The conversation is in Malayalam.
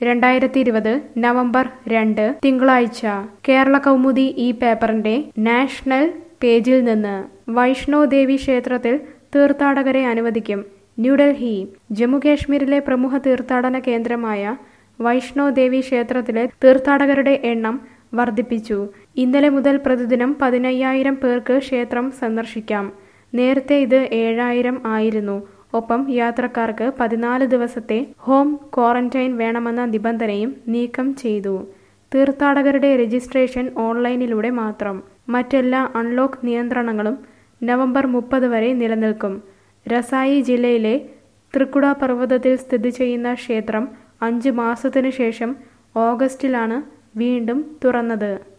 രണ്ടായിരത്തി ഇരുപത് നവംബർ രണ്ട് തിങ്കളാഴ്ച കേരള കൗമുദി ഈ പേപ്പറിന്റെ നാഷണൽ പേജിൽ നിന്ന് വൈഷ്ണോ ദേവി ക്ഷേത്രത്തിൽ തീർത്ഥാടകരെ അനുവദിക്കും ന്യൂഡൽഹി ജമ്മുകാശ്മീരിലെ പ്രമുഖ തീർത്ഥാടന കേന്ദ്രമായ വൈഷ്ണോ ദേവി ക്ഷേത്രത്തിലെ തീർത്ഥാടകരുടെ എണ്ണം വർദ്ധിപ്പിച്ചു ഇന്നലെ മുതൽ പ്രതിദിനം പതിനയ്യായിരം പേർക്ക് ക്ഷേത്രം സന്ദർശിക്കാം നേരത്തെ ഇത് ഏഴായിരം ആയിരുന്നു ഒപ്പം യാത്രക്കാർക്ക് പതിനാല് ദിവസത്തെ ഹോം ക്വാറന്റൈൻ വേണമെന്ന നിബന്ധനയും നീക്കം ചെയ്തു തീർത്ഥാടകരുടെ രജിസ്ട്രേഷൻ ഓൺലൈനിലൂടെ മാത്രം മറ്റെല്ലാ അൺലോക്ക് നിയന്ത്രണങ്ങളും നവംബർ മുപ്പത് വരെ നിലനിൽക്കും രസായി ജില്ലയിലെ ത്രികുട പർവ്വതത്തിൽ സ്ഥിതി ചെയ്യുന്ന ക്ഷേത്രം അഞ്ച് മാസത്തിനു ശേഷം ഓഗസ്റ്റിലാണ് വീണ്ടും തുറന്നത്